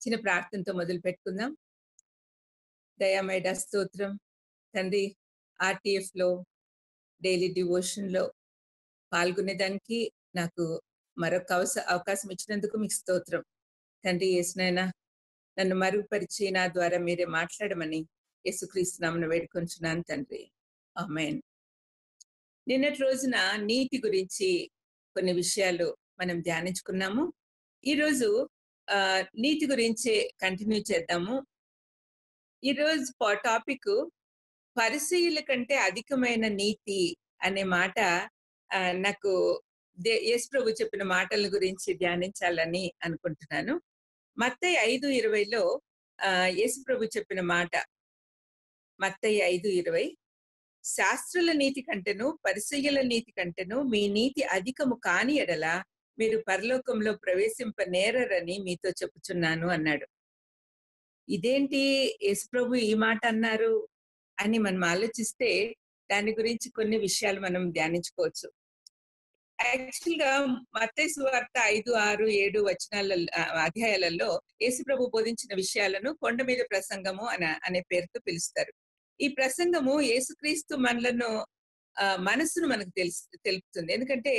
చిన్న ప్రార్థనతో మొదలు పెట్టుకుందాం దయామైడ స్తోత్రం తండ్రి ఆర్టీఎఫ్ లో డైలీ డివోషన్ లో పాల్గొనేదానికి నాకు మరొక అవస అవకాశం ఇచ్చినందుకు మీకు స్తోత్రం తండ్రి యేసునైనా నన్ను మరుగుపరిచి నా ద్వారా మీరే మాట్లాడమని యేసుక్రీస్తు నామను వేడుకొంచున్నాను తండ్రి ఆమెన్ నిన్నటి రోజున నీతి గురించి కొన్ని విషయాలు మనం ధ్యానించుకున్నాము ఈరోజు ఆ నీతి గురించి కంటిన్యూ చేద్దాము ఈరోజు టాపిక్ పరిశీల కంటే అధికమైన నీతి అనే మాట ఆ, నాకు దే- యేసు ప్రభు చెప్పిన మాటల గురించి ధ్యానించాలని అనుకుంటున్నాను మత్తయి ఐదు ఇరవైలో ఆ, యేసు ప్రభు చెప్పిన మాట మత్తయి ఐదు ఇరవై శాస్త్రుల నీతి కంటేను పరిశీల నీతి కంటేను మీ నీతి అధికము కాని ఎడల మీరు పరలోకంలో ప్రవేశింప నేరరని మీతో చెప్పుచున్నాను అన్నాడు ఇదేంటి యేసుప్రభు ఈ మాట అన్నారు అని మనం ఆలోచిస్తే దాని గురించి కొన్ని విషయాలు మనం ధ్యానించుకోవచ్చు యాక్చువల్ గా మత్తయి సువార్త ఐదు ఆరు ఏడు వచనాల ఆ, అధ్యాయాలలో యేసుప్రభు బోధించిన విషయాలను కొండ మీద ప్రసంగము అన అనే పేరుతో పిలుస్తారు ఈ ప్రసంగము యేసుక్రీస్తు మనలను ఆ, మనసును మనకు తెలుసు తెలుపుతుంది ఎందుకంటే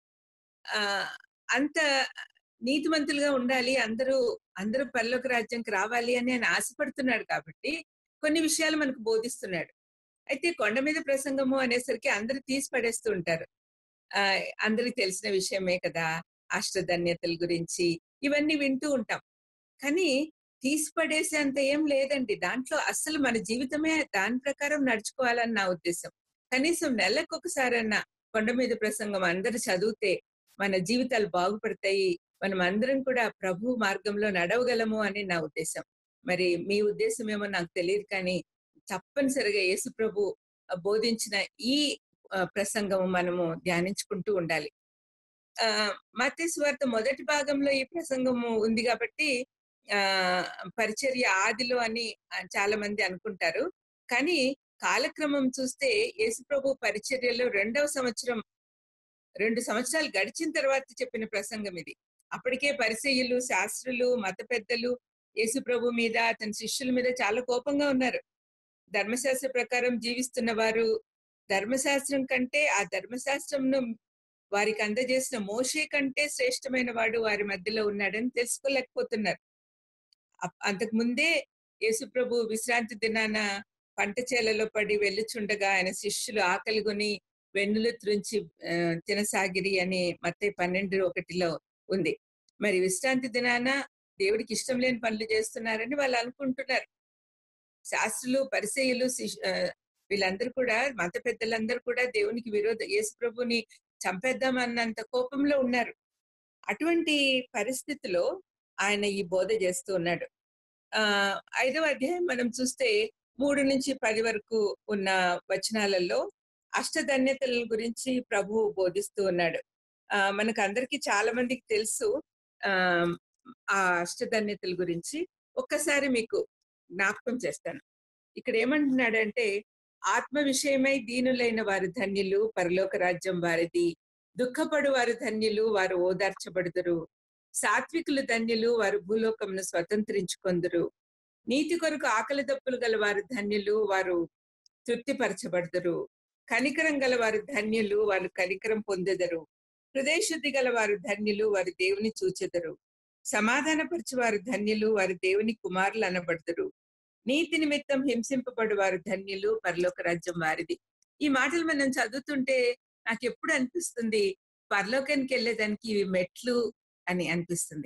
ఆ అంత నీతిమంతులుగా ఉండాలి అందరూ అందరూ పరలోక రాజ్యంకి రావాలి అని ఆయన ఆశపడుతున్నాడు కాబట్టి కొన్ని విషయాలు మనకు బోధిస్తున్నాడు అయితే కొండ మీద ప్రసంగము అనేసరికి అందరూ తీసి పడేస్తూ ఉంటారు ఆ అందరికి తెలిసిన విషయమే కదా అష్టధన్యతల గురించి ఇవన్నీ వింటూ ఉంటాం కానీ తీసి పడేసే అంత ఏం లేదండి దాంట్లో అసలు మన జీవితమే దాని ప్రకారం నడుచుకోవాలని నా ఉద్దేశం కనీసం నెలకు ఒకసారన్నా కొండ మీద ప్రసంగం అందరూ చదివితే మన జీవితాలు బాగుపడతాయి మనం అందరం కూడా ప్రభు మార్గంలో నడవగలము అని నా ఉద్దేశం మరి మీ ఉద్దేశం ఏమో నాకు తెలియదు కానీ తప్పనిసరిగా యేసు ప్రభు బోధించిన ఈ ఆ, ప్రసంగము మనము ధ్యానించుకుంటూ ఉండాలి ఆ మత్తి సువార్త మొదటి భాగంలో ఈ ప్రసంగము ఉంది కాబట్టి ఆ పరిచర్య ఆదిలో అని ఆ, చాలా మంది అనుకుంటారు కానీ కాలక్రమం చూస్తే యేసుప్రభు పరిచర్యలో రెండవ సంవత్సరం రెండు సంవత్సరాలు గడిచిన తర్వాత చెప్పిన ప్రసంగం ఇది అప్పటికే పరిచయులు శాస్త్రులు మత పెద్దలు యేసుప్రభు మీద అతని శిష్యుల మీద చాలా కోపంగా ఉన్నారు ధర్మశాస్త్ర ప్రకారం జీవిస్తున్న వారు ధర్మశాస్త్రం కంటే ఆ ధర్మశాస్త్రంను వారికి అందజేసిన మోషే కంటే శ్రేష్టమైన వాడు వారి మధ్యలో ఉన్నాడని తెలుసుకోలేకపోతున్నారు అప్- అంతకు ముందే యేసుప్రభు విశ్రాంతి దినాన పంట చేలలో పడి వెళ్ళుచుండగా ఆయన శిష్యులు ఆకలిగొని వెన్నులు త్రుంచి ఆ, తినసాగిరి అని మత్తయి పన్నెండు ఒకటిలో ఉంది మరి విశ్రాంతి దినాన దేవుడికి ఇష్టం లేని పనులు చేస్తున్నారని వాళ్ళు అనుకుంటున్నారు శాస్త్రులు పరిచయులు శిష్- ఆ, వీళ్ళందరూ కూడా మత పెద్దలందరూ కూడా దేవునికి విరోధ యేసు ప్రభుని చంపేద్దామన్నంత కోపంలో ఉన్నారు అటువంటి పరిస్థితిలో ఆయన ఈ బోధ చేస్తూ ఉన్నాడు ఆ ఐదవ అధ్యాయం మనం చూస్తే మూడు నుంచి పది వరకు ఉన్న వచనాలలో అష్టధన్యతల గురించి ప్రభు బోధిస్తూ ఉన్నాడు ఆ మనకు అందరికీ చాలా మందికి తెలుసు ఆ ఆ అష్టధన్యతల గురించి ఒక్కసారి మీకు జ్ఞాపకం చేస్తాను ఇక్కడ ఏమంటున్నాడంటే ఆత్మ విషయమై దీనులైన వారు ధన్యులు పరలోక రాజ్యం వారిది దుఃఖపడు వారు ధన్యులు వారు ఓదార్చబడుదురు సాత్వికులు ధన్యులు వారు భూలోకంను స్వతంత్రించుకొందురు నీతి కొరకు ఆకలి దప్పులు గల వారు ధన్యులు వారు తృప్తిపరచబడుదురు కనికరం గల వారు ధన్యులు వారు కనికరం పొందెదరు హృదయశుద్ధి గల వారు ధన్యులు వారు దేవుని చూచెదరు సమాధానపరచు వారు ధన్యులు వారు దేవుని కుమారులు అనబడుదురు నీతి నిమిత్తం హింసింపబడు వారు ధన్యులు పరలోక రాజ్యం వారిది ఈ మాటలు మనం చదువుతుంటే నాకు ఎప్పుడు అనిపిస్తుంది పరలోకానికి వెళ్ళేదానికి ఇవి మెట్లు అని అనిపిస్తుంది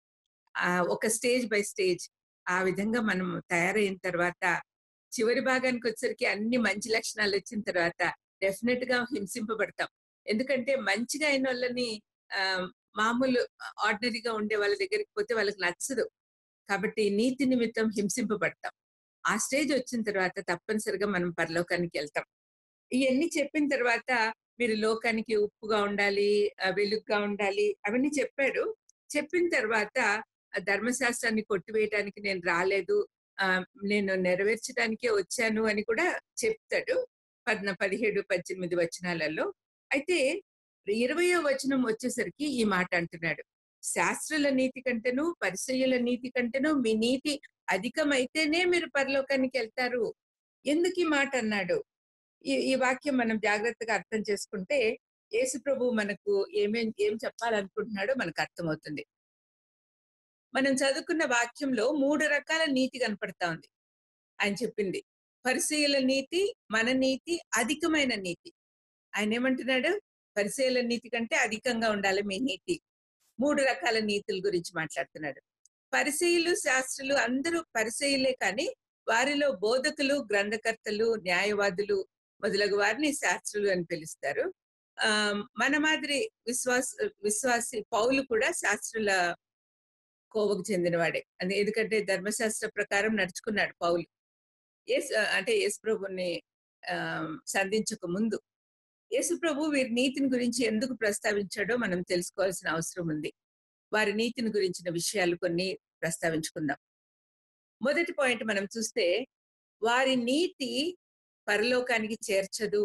ఆ ఒక స్టేజ్ బై స్టేజ్ ఆ విధంగా మనం తయారైన తర్వాత చివరి భాగానికి వచ్చరికి అన్ని మంచి లక్షణాలు వచ్చిన తర్వాత డెఫినెట్ గా హింసింపబడతాం ఎందుకంటే మంచిగా అయిన వాళ్ళని ఆ మామూలు ఆర్డినరీగా ఉండే వాళ్ళ దగ్గరికి పోతే వాళ్ళకి నచ్చదు కాబట్టి నీతి నిమిత్తం హింసింపబడతాం ఆ స్టేజ్ వచ్చిన తర్వాత తప్పనిసరిగా మనం పరలోకానికి వెళ్తాం ఇవన్నీ చెప్పిన తర్వాత మీరు లోకానికి ఉప్పుగా ఉండాలి ఆ, వెలుగుగా ఉండాలి అవన్నీ చెప్పాడు చెప్పిన తర్వాత ఆ ధర్మశాస్త్రాన్ని కొట్టివేయడానికి నేను రాలేదు ఆ నేను నెరవేర్చడానికే వచ్చాను అని కూడా చెప్తాడు పద్న పదిహేడు పద్దెనిమిది వచనాలలో అయితే ఇరవయో వచనం వచ్చేసరికి ఈ మాట అంటున్నాడు శాస్త్రుల నీతి కంటేను పరిసయ్యుల నీతి కంటేను మీ నీతి అధికమైతేనే మీరు పరలోకానికి వెళ్తారు ఎందుకు ఈ మాట అన్నాడు ఈ ఈ వాక్యం మనం జాగ్రత్తగా అర్థం చేసుకుంటే యేసు ప్రభు మనకు ఏమేం ఏం చెప్పాలనుకుంటున్నాడో మనకు అర్థమవుతుంది మనం చదువుకున్న వాక్యంలో మూడు రకాల నీతి కనపడతా ఉంది ఆయన చెప్పింది పరిశీల నీతి మన నీతి అధికమైన నీతి ఆయన ఏమంటున్నాడు పరిశీల నీతి కంటే అధికంగా ఉండాలి మీ నీతి మూడు రకాల నీతుల గురించి మాట్లాడుతున్నాడు పరిశీలు శాస్త్రులు అందరూ పరిశీలే కానీ వారిలో బోధకులు గ్రంథకర్తలు న్యాయవాదులు మొదలగు వారిని శాస్త్రులు అని పిలుస్తారు ఆ మన మాదిరి విశ్వాస విశ్వాసి పౌలు కూడా శాస్త్రుల కోవకు చెందినవాడే అది ఎందుకంటే ధర్మశాస్త్ర ప్రకారం నడుచుకున్నాడు పౌలు యేసు అంటే యేసు ప్రభుని ఆ సంధించక ముందు యేసు ప్రభు వీరి నీతిని గురించి ఎందుకు ప్రస్తావించాడో మనం తెలుసుకోవాల్సిన అవసరం ఉంది వారి నీతిని గురించిన విషయాలు కొన్ని ప్రస్తావించుకుందాం మొదటి పాయింట్ మనం చూస్తే వారి నీతి పరలోకానికి చేర్చదు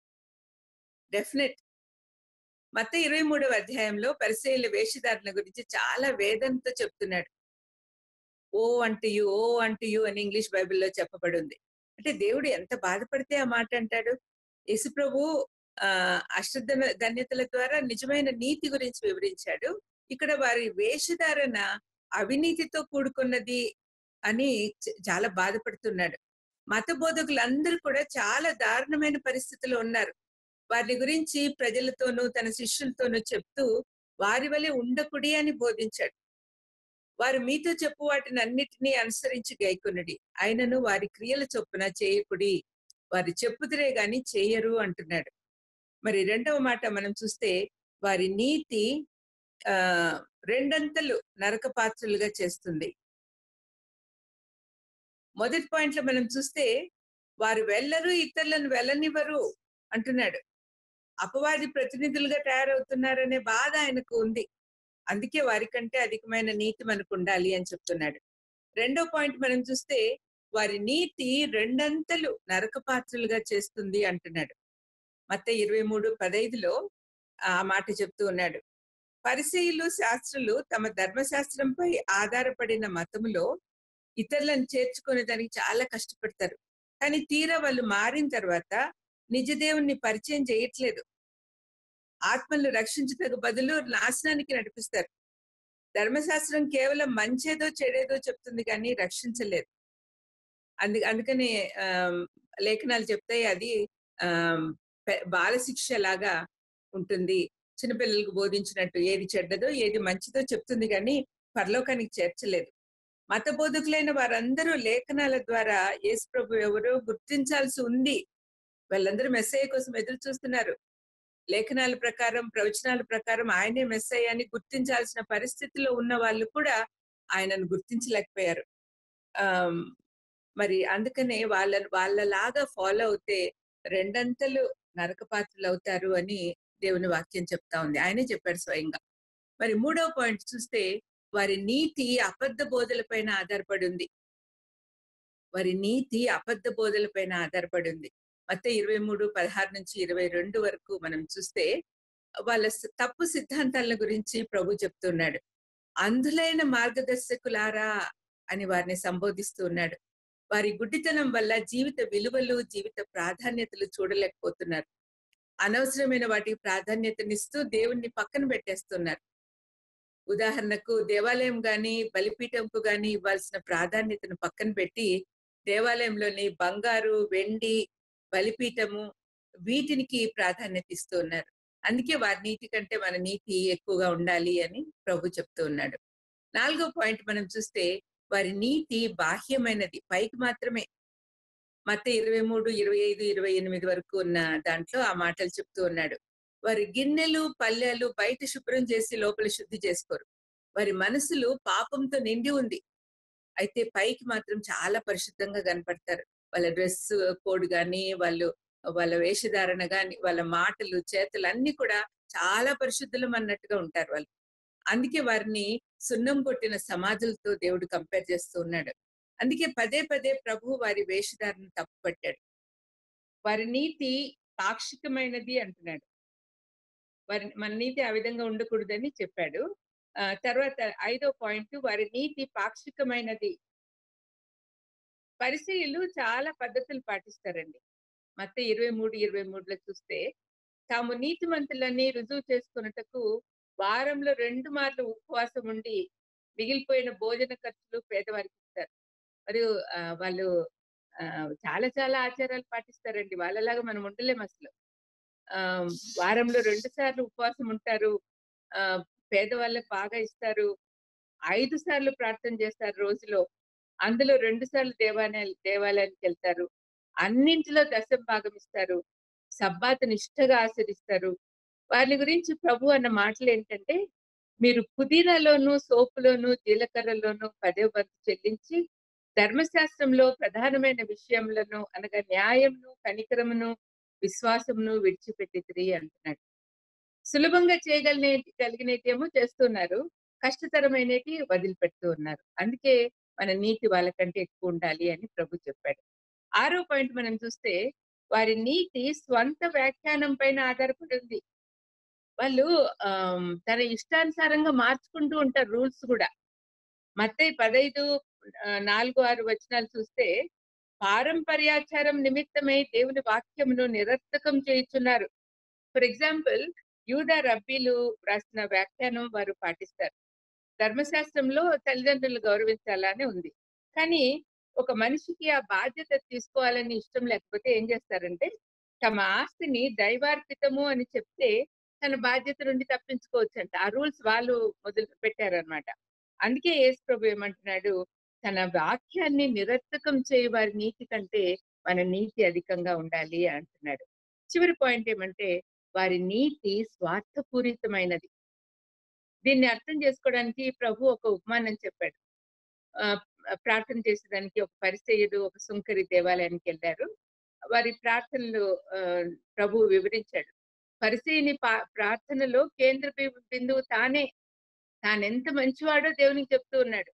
డెఫినెట్ మత ఇరవై మూడవ అధ్యాయంలో పరిశీల వేషధారణ గురించి చాలా వేదంతో చెప్తున్నాడు O unto you O unto you అని ఇంగ్లీష్ బైబిల్లో చెప్పబడి ఉంది అంటే దేవుడు ఎంత బాధపడితే ఆ మాట అంటాడు యేసుప్రభు ఆ అశ్రద్ధ ధన్యతల ద్వారా నిజమైన నీతి గురించి వివరించాడు ఇక్కడ వారి వేషధారణ అవినీతితో కూడుకున్నది అని చాలా బాధపడుతున్నాడు మత బోధకులందరూ కూడా చాలా దారుణమైన పరిస్థితిలో ఉన్నారు వారి గురించి ప్రజలతోనూ తన శిష్యులతోనూ చెప్తూ వారి వలె ఉండకుడి అని బోధించాడు వారు మీతో చెప్పు వాటిని అన్నిటినీ అనుసరించి గైకొనుడి ఆయనను వారి క్రియల చొప్పున చేయకుడి వారి చెప్పుదురే గాని చేయరు అంటున్నాడు మరి రెండవ మాట మనం చూస్తే వారి నీతి ఆ రెండంతలు నరక పాత్రలుగా చేస్తుంది మొదటి పాయింట్ లో మనం చూస్తే వారు వెళ్ళరు ఇతరులను వెళ్ళనివ్వరు అంటున్నాడు అపవాది ప్రతినిధులుగా తయారవుతున్నారనే బాధ ఆయనకు ఉంది అందుకే వారికంటే అధికమైన నీతి మనకు ఉండాలి అని చెప్తున్నాడు రెండో పాయింట్ మనం చూస్తే వారి నీతి రెండంతలు నరక పాత్రలుగా చేస్తుంది అంటున్నాడు మత ఇరవై మూడు పదైదులో ఆ మాట చెప్తూ ఉన్నాడు పరిశీలు శాస్త్రులు తమ ధర్మశాస్త్రంపై ఆధారపడిన మతములో ఇతరులను చేర్చుకునే దానికి చాలా కష్టపడతారు కానీ తీరా వాళ్ళు మారిన తర్వాత నిజదేవుణ్ణి పరిచయం చేయట్లేదు ఆత్మలను రక్షించటకు బదులు నాశనానికి నడిపిస్తారు ధర్మశాస్త్రం కేవలం మంచేదో చెడేదో చెప్తుంది కానీ రక్షించలేదు అందు అందుకని ఆ లేఖనాలు చెప్తాయి అది ఆ బాలశిక్ష లాగా ఉంటుంది చిన్నపిల్లలకు బోధించినట్టు ఏది చెడ్డదో ఏది మంచిదో చెప్తుంది కానీ పరలోకానికి చేర్చలేదు మత బోధకులైన వారందరూ లేఖనాల ద్వారా యేసు ప్రభు ఎవరో గుర్తించాల్సి ఉంది వాళ్ళందరూ మెస్సయ్య కోసం ఎదురు చూస్తున్నారు లేఖనాల ప్రకారం ప్రవచనాల ప్రకారం ఆయనే మెస్సయ్య అని గుర్తించాల్సిన పరిస్థితిలో ఉన్న వాళ్ళు కూడా ఆయనను గుర్తించలేకపోయారు ఆ మరి అందుకనే వాళ్ళ వాళ్ళలాగా ఫాలో అవుతే రెండంతలు నరకపాత్రలు అవుతారు అని దేవుని వాక్యం చెప్తా ఉంది ఆయనే చెప్పారు స్వయంగా మరి మూడవ పాయింట్ చూస్తే వారి నీతి అబద్ధ బోధలపైన ఆధారపడి ఉంది వారి నీతి అబద్ధ బోధలపైన ఆధారపడి ఉంది మొత్తం ఇరవై మూడు పదహారు నుంచి ఇరవై రెండు వరకు మనం చూస్తే వాళ్ళ తప్పు సిద్ధాంతాల గురించి ప్రభు చెప్తున్నాడు అంధులైన మార్గదర్శకులారా అని వారిని సంబోధిస్తూ ఉన్నాడు వారి గుడ్డితనం వల్ల జీవిత విలువలు జీవిత ప్రాధాన్యతలు చూడలేకపోతున్నారు అనవసరమైన వాటికి ప్రాధాన్యతనిస్తూ దేవుణ్ణి పక్కన పెట్టేస్తున్నారు ఉదాహరణకు దేవాలయం గాని బలిపీఠంకు గాని ఇవ్వాల్సిన ప్రాధాన్యతను పక్కన పెట్టి దేవాలయంలోని బంగారు వెండి బలిపీఠము వీటికి ప్రాధాన్యత ఇస్తూ ఉన్నారు అందుకే వారి నీతి కంటే మన నీతి ఎక్కువగా ఉండాలి అని ప్రభు చెప్తూ ఉన్నాడు నాలుగో పాయింట్ మనం చూస్తే వారి నీతి బాహ్యమైనది పైకి మాత్రమే మత ఇరవై మూడు ఇరవై ఐదు ఇరవై ఎనిమిది వరకు ఉన్న దాంట్లో ఆ మాటలు చెప్తూ ఉన్నాడు వారి గిన్నెలు పల్లెలు బయట శుభ్రం చేసి లోపల శుద్ధి చేసుకోరు వారి మనసులు పాపంతో నిండి ఉంది అయితే పైకి మాత్రం చాలా పరిశుద్ధంగా కనపడతారు వాళ్ళ డ్రెస్ కోడ్ గాని వాళ్ళు వాళ్ళ వేషధారణ గాని వాళ్ళ మాటలు చేతలు అన్ని కూడా చాలా పరిశుద్ధులం అన్నట్టుగా ఉంటారు వాళ్ళు అందుకే వారిని సున్నం కొట్టిన సమాధులతో దేవుడు కంపేర్ చేస్తూ ఉన్నాడు అందుకే పదే పదే ప్రభు వారి వేషధారణ తప్పుపట్టాడు వారి నీతి పాక్షికమైనది అంటున్నాడు వారి మన నీతి ఆ విధంగా ఉండకూడదని చెప్పాడు ఆ, తర్వాత ఐదో పాయింట్ వారి నీతి పాక్షికమైనది పరిచయులు చాలా పద్ధతులు పాటిస్తారండి మత ఇరవై మూడు ఇరవై మూడులో చూస్తే తాము నీతిమంతులని రుజువు చేసుకున్నటకు వారంలో రెండు మార్లు ఉపవాసం ఉండి మిగిలిపోయిన భోజన ఖర్చులు పేదవారికి ఇస్తారు మరియు ఆ, వాళ్ళు ఆ, చాలా చాలా ఆచారాలు పాటిస్తారండి వాళ్ళలాగా మనం ఉండలేం అసలు ఆ, వారంలో రెండు సార్లు ఉపవాసం ఉంటారు ఆ, పేదవాళ్ళకి బాగా ఇస్తారు ఐదు సార్లు ప్రార్థన చేస్తారు రోజులో అందులో రెండు సార్లు దేవాలయ దేవాలయానికి వెళ్తారు అన్నింటిలో దశం భాగం ఇస్తారు సబ్బాతు నిష్ఠగా ఆచరిస్తారు వారి గురించి ప్రభు అన్న మాటలు ఏంటంటే మీరు పుదీనాలోను సోపులోను జీలకర్రలోను పదే వంతు చెల్లించి ధర్మశాస్త్రంలో ప్రధానమైన విషయములను అనగా న్యాయమును కనికరమును విశ్వాసమును విడిచిపెట్టితిరి అంటున్నాడు సులభంగా చేయగలిగే కలిగినటేమో చేస్తున్నారు కష్టతరమైనటి వదిలిపెడుతూ ఉన్నారు అందుకే మన నీతి వాళ్ళకంటే ఎక్కువ ఉండాలి అని ప్రభు చెప్పాడు ఆరో పాయింట్ మనం చూస్తే వారి నీతి స్వంత వ్యాఖ్యానం పైన ఆధారపడి ఉంది వాళ్ళు ఆమ్, తన ఇష్టానుసారంగా మార్చుకుంటూ ఉంటారు రూల్స్ కూడా మత్తయి పదైదు ఆ, నాలుగు ఆరు వచనాలు చూస్తే పారంపర్యాచారం నిమిత్తమై దేవుని వాక్యమును నిరర్థకం చేయుచున్నారు ఫర్ ఎగ్జాంపుల్ యూదా రబ్బీలు రాసిన వ్యాఖ్యానం వారు పాటిస్తారు ధర్మశాస్త్రంలో తల్లిదండ్రులు గౌరవించాలని ఉంది కానీ ఒక మనిషికి ఆ బాధ్యత తీసుకోవాలని ఇష్టం లేకపోతే ఏం చేస్తారంటే తమ ఆస్తిని దైవార్పితము అని చెప్తే తన బాధ్యత నుండి తప్పించుకోవచ్చు అంట ఆ రూల్స్ వాళ్ళు మొదలు పెట్టారనమాట అందుకే యేసు ప్రభు ఏమంటున్నాడు తన వాక్యాన్ని నిరర్థకం చేయ వారి నీతి కంటే మన నీతి అధికంగా ఉండాలి అంటున్నాడు చివరి పాయింట్ ఏమంటే వారి నీతి స్వార్థపూరితమైనది దీన్ని అర్థం చేసుకోవడానికి ప్రభు ఒక ఉపమానం చెప్పాడు ఆ, ప్రార్థన చేసేదానికి ఒక పరిచయుడు ఒక సుంకరి దేవాలయానికి వెళ్ళారు వారి ప్రార్థనలు ఆ, ప్రభు వివరించాడు పరిచయని ప్రార్థనలో కేంద్ర బి- బిందువు తానే తానెంత మంచివాడో దేవునికి చెప్తూ ఉన్నాడు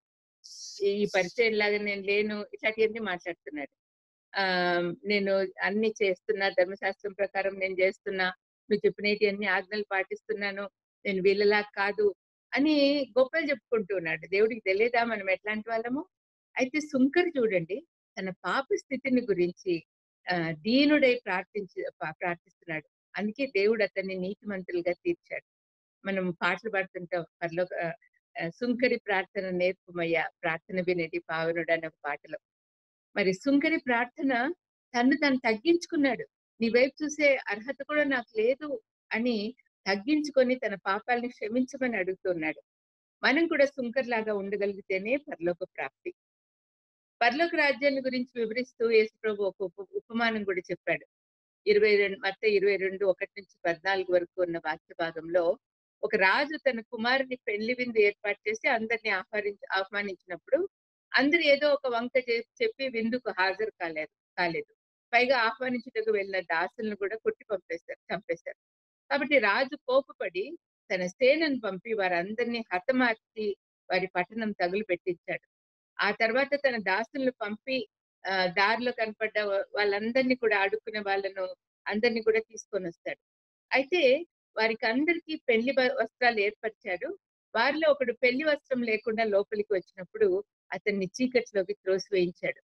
ఈ పరిచయం లాగా నేను లేను ఇట్లాంటివన్నీ మాట్లాడుతున్నాడు ఆ నేను అన్ని చేస్తున్నా ధర్మశాస్త్రం ప్రకారం నేను చేస్తున్నా నువ్వు చెప్పినవి అన్ని ఆజ్ఞలు పాటిస్తున్నాను నేను వీళ్ళలా కాదు అని గొప్పలు చెప్పుకుంటూ ఉన్నాడు దేవుడికి తెలియదా మనం ఎట్లాంటి వాళ్ళము అయితే సుంకర్ చూడండి తన పాప స్థితిని గురించి ఆ దీనుడై ప్రార్థించి పా- ప్రార్థిస్తున్నాడు అందుకే దేవుడు అతన్ని నీతిమంతులుగా తీర్చాడు మనం పాటలు పాడుతుంటాం పర్లో సుంకరి ప్రార్థన నేర్పుమయ్యా ప్రార్థన వినేది పావనుడు అనే ఒక పాటలో మరి సుంకరి ప్రార్థన తను తను తగ్గించుకున్నాడు నీ వైపు చూసే అర్హత కూడా నాకు లేదు అని తగ్గించుకొని తన పాపాలని క్షమించమని అడుగుతున్నాడు మనం కూడా సుంకర్ లాగా ఉండగలిగితేనే పరలోక ప్రాప్తి పరలోక రాజ్యాన్ని గురించి వివరిస్తూ యేసు ప్రభు ఒక ఉప ఉపమానం కూడా చెప్పాడు ఇరవై రెండు మొత్తం ఇరవై రెండు ఒకటి నుంచి పద్నాలుగు వరకు ఉన్న వాక్య భాగంలో ఒక రాజు తన కుమారుని పెళ్లి విందు ఏర్పాటు చేసి అందరిని ఆహ్వానించి ఆహ్వానించినప్పుడు అందరు ఏదో ఒక వంక చే- చెప్పి విందుకు హాజరు కాలేదు కాలేదు పైగా ఆహ్వానించుటకు వెళ్ళిన దాసులను కూడా కొట్టి పంపేశారు చంపేశారు కాబట్టి రాజు కోపపడి తన సేనను పంపి వారందరినీ హతమార్చి వారి పట్టణం తగులు పెట్టించాడు ఆ తర్వాత తన దాసులను పంపి ఆ, దారిలో కనపడ్డ వా- వాళ్ళందరినీ కూడా ఆడుకునే వాళ్ళను అందరినీ కూడా తీసుకొని వస్తాడు అయితే వారికి అందరికీ పెళ్లి బ- వస్త్రాలు ఏర్పరిచాడు వారిలో ఒకడు పెళ్లి వస్త్రం లేకుండా లోపలికి వచ్చినప్పుడు అతన్ని చీకటిలోకి త్రోసివేయించాడు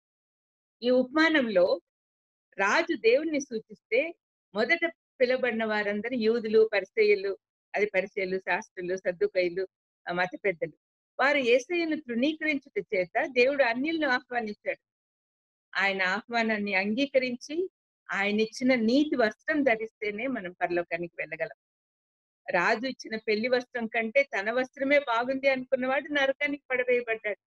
ఈ ఉపమానంలో రాజు దేవుణ్ణి సూచిస్తే మొదట పిలబడిన వారందరూ యూదులు పరిచయులు అది పరిచయులు శాస్త్రులు సర్దుకైలు ఆ, మత పెద్దలు వారు ఏసయ్యను తృణీకరించుట చేత దేవుడు అన్యులను ఆహ్వానించాడు ఆయన ఆహ్వానాన్ని అంగీకరించి ఆయన ఇచ్చిన నీతి వస్త్రం ధరిస్తేనే మనం పరలోకానికి వెళ్ళగలం రాజు ఇచ్చిన పెళ్లి వస్త్రం కంటే తన వస్త్రమే బాగుంది అనుకున్నవాడు నరకానికి పడవేయబడ్డాడు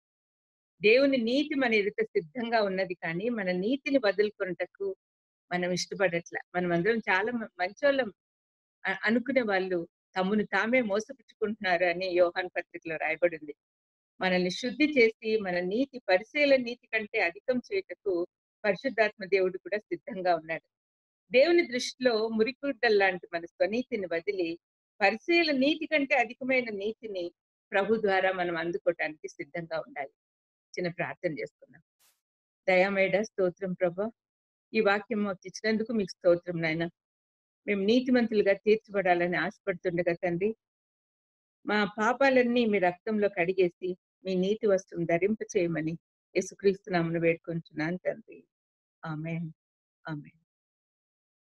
దేవుని నీతి మన ఎదుట సిద్ధంగా ఉన్నది కానీ మన నీతిని వదులుకున్నటకు మనం ఇష్టపడట్ల మనం అందరం చాలా మ- మంచోళ్ళం అ- అనుకునే వాళ్ళు తమను తామే మోసపుచ్చుకుంటున్నారు అని యోహాన్ పత్రికలో రాయబడింది మనల్ని శుద్ధి చేసి మన నీతి పరిశీలన నీతి కంటే అధికం చేయటకు పరిశుద్ధాత్మ దేవుడు కూడా సిద్ధంగా ఉన్నాడు దేవుని దృష్టిలో మురికుడ్డల్ లాంటి మన స్వనీతిని వదిలి పరిశీలన నీతి కంటే అధికమైన నీతిని ప్రభు ద్వారా మనం అందుకోవటానికి సిద్ధంగా ఉండాలి చిన్న ప్రార్థన చేసుకుందాం దయామేడ స్తోత్రం ప్రభా ఈ వాక్యం మాకు ఇచ్చినందుకు మీకు స్తోత్రం నాయన మేము నీతిమంతులుగా తీర్చబడాలని ఆశపడుతుండగా తండ్రి మా పాపాలన్నీ మీ రక్తంలో కడిగేసి మీ నీతి వస్త్రం ధరింప చేయమని యేసుక్రీస్తు నామమున వేడుకొంచున్నాను తండ్రి ఆమేన్ ఆమేన్